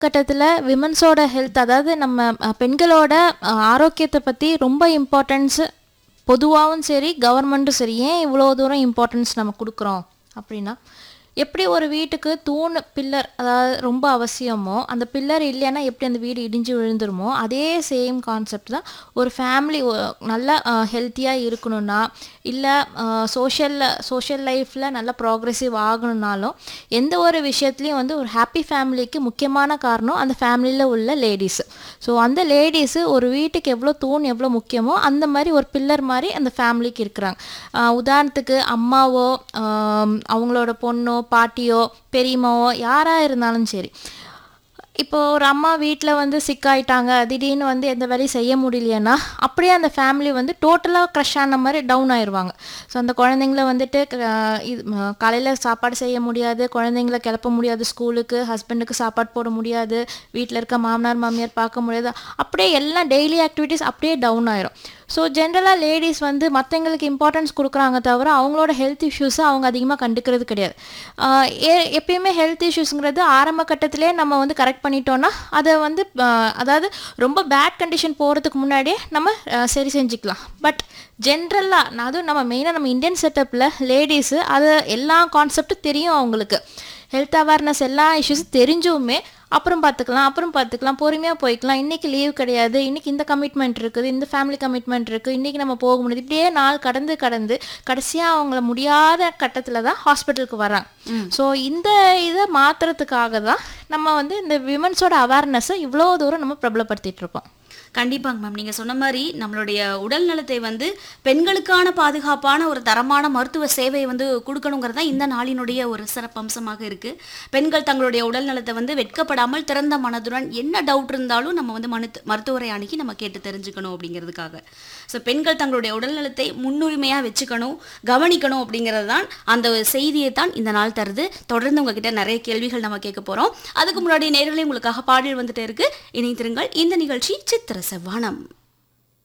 கட்டத்தில் விமன்ஸோட ஹெல்த் அதாவது நம்ம அஹ், பெண்களோட அஹ், ஆரோக்கியத்தை பற்றி ரொம்ப இம்பார்ட்டன்ஸு பொதுவாகவும் சரி கவர்மெண்ட்டும் சரி ஏன் இவ்வளோ தூரம் இம்பார்ட்டன்ஸ் நம்ம கொடுக்குறோம் அப்படின்னா எப்படி ஒரு வீட்டுக்கு தூண் பில்லர் அதாவது ரொம்ப அவசியமோ அந்த பில்லர் இல்லைன்னா எப்படி அந்த வீடு இடிஞ்சு விழுந்துருமோ அதே சேம் கான்செப்ட் தான் ஒரு ஃபேமிலி நல்லா ஹெல்த்தியாக இருக்கணும்னா இல்லை சோஷியலில் சோஷியல் லைஃப்பில் நல்லா ப்ராக்ரெசிவ் ஆகணும்னாலும் எந்த ஒரு விஷயத்துலையும் வந்து ஒரு ஹாப்பி ஃபேமிலிக்கு முக்கியமான காரணம் அந்த ஃபேமிலியில் உள்ள லேடிஸு ஸோ அந்த லேடிஸு ஒரு வீட்டுக்கு எவ்வளோ தூண் எவ்வளோ முக்கியமோ அந்த மாதிரி ஒரு பில்லர் மாதிரி அந்த ஃபேமிலிக்கு இருக்கிறாங்க ஆஹ் உதாரணத்துக்கு அம்மாவோ ஆம், அவங்களோட பொண்ணோ பாட்டியோ பெரியம்மாவோ யாராக இருந்தாலும் சரி இப்போ ஒரு அம்மா வீட்டில் வந்து சிக் ஆயிட்டாங்க திடீர்னு வந்து எந்த வேலையும் செய்ய முடியலையேன்னா அப்படியே அந்த ஃபேமிலி வந்து டோட்டலாக க்ரஷ் ஆன மாதிரி டவுன் ஆயிடுவாங்க ஸோ அந்த குழந்தைங்கள வந்துட்டு அஹ், இது காலையில் சாப்பாடு செய்ய முடியாது குழந்தைங்கள கிளப்ப முடியாது ஸ்கூலுக்கு ஹஸ்பண்டுக்கு சாப்பாடு போட முடியாது வீட்டில் இருக்க மாமனார் மாமியார் பார்க்க முடியாது அப்படியே எல்லாம் டெய்லி ஆக்டிவிட்டீஸ் அப்படியே டவுன் ஆயிரும் ஸோ ஜென்ரலாக லேடிஸ் வந்து மற்றவங்களுக்கு இம்பார்ட்டன்ஸ் கொடுக்குறாங்க தவிர அவங்களோட ஹெல்த் இஷ்யூஸை அவங்க அதிகமாக கண்டுக்கிறது கிடையாது ஆஹ் ஏ- எப்பயுமே ஹெல்த் இஷ்யூஸுங்கிறது ஆரம்ப கட்டத்திலே நம்ம வந்து கரெக்ட் பண்ணிட்டோம்னா அதை வந்து ஆஹ் அதாவது ரொம்ப பேட் கண்டிஷன் போகிறதுக்கு முன்னாடியே நம்ம ஆஹ் சரி செஞ்சுக்கலாம் பட் ஜென்ரலாக அதுவும் நம்ம மெயினாக நம்ம இந்தியன் செட்டப்பில் லேடிஸு அது எல்லா கான்செப்டும் தெரியும் அவங்களுக்கு ஹெல்த் அவேர்னஸ் எல்லா இஷ்யூஸும் தெரிஞ்சுமே அப்புறம் பார்த்துக்கலாம் அப்புறம் பார்த்துக்கலாம் பொறுமையாக போய்க்கலாம் இன்றைக்கி லீவ் கிடையாது இன்றைக்கி இந்த கமிட்மெண்ட் இருக்குது இந்த ஃபேமிலி கமிட்மெண்ட் இருக்குது இன்றைக்கி நம்ம போக முடியாது இப்படியே நாள் கடந்து கடந்து கடைசியாக அவங்கள முடியாத கட்டத்தில் தான் ஹாஸ்பிட்டலுக்கு வராங்க ஸோ இந்த இதை மாற்றுறதுக்காக தான் நம்ம வந்து இந்த விமன்ஸோட அவேர்னஸை இவ்வளோ தூரம் நம்ம பிரபலப்படுத்திட்டு இருக்கோம் கண்டிப்பாங்க மேம் நீங்க சொன்ன மாதிரி நம்மளுடைய உடல் நலத்தை வந்து பெண்களுக்கான பாதுகாப்பான ஒரு தரமான மருத்துவ சேவை வந்து கொடுக்கணுங்கிறது தான் இந்த நாளினுடைய ஒரு சிறப்பம்சமாக இருக்கு பெண்கள் தங்களுடைய உடல் நலத்தை வந்து வெட்கப்படாமல் திறந்த மனதுடன் என்ன டவுட் இருந்தாலும் நம்ம வந்து மனு மருத்துவரை அணுகி நம்ம கேட்டு தெரிஞ்சுக்கணும் அப்படிங்கிறதுக்காக ஸோ பெண்கள் தங்களுடைய உடல் நலத்தை முன்னுரிமையாக வச்சுக்கணும் கவனிக்கணும் அப்படிங்கிறது தான் அந்த ஒரு செய்தியை தான் இந்த நாள் தருது தொடர்ந்து உங்ககிட்ட நிறைய கேள்விகள் நம்ம கேட்க போறோம் அதுக்கு முன்னாடி நேர்களே உங்களுக்காக பாடல் வந்துட்டே இருக்கு இணைந்திருங்கள் இந்த நிகழ்ச்சி சித்திர செவ்வானம்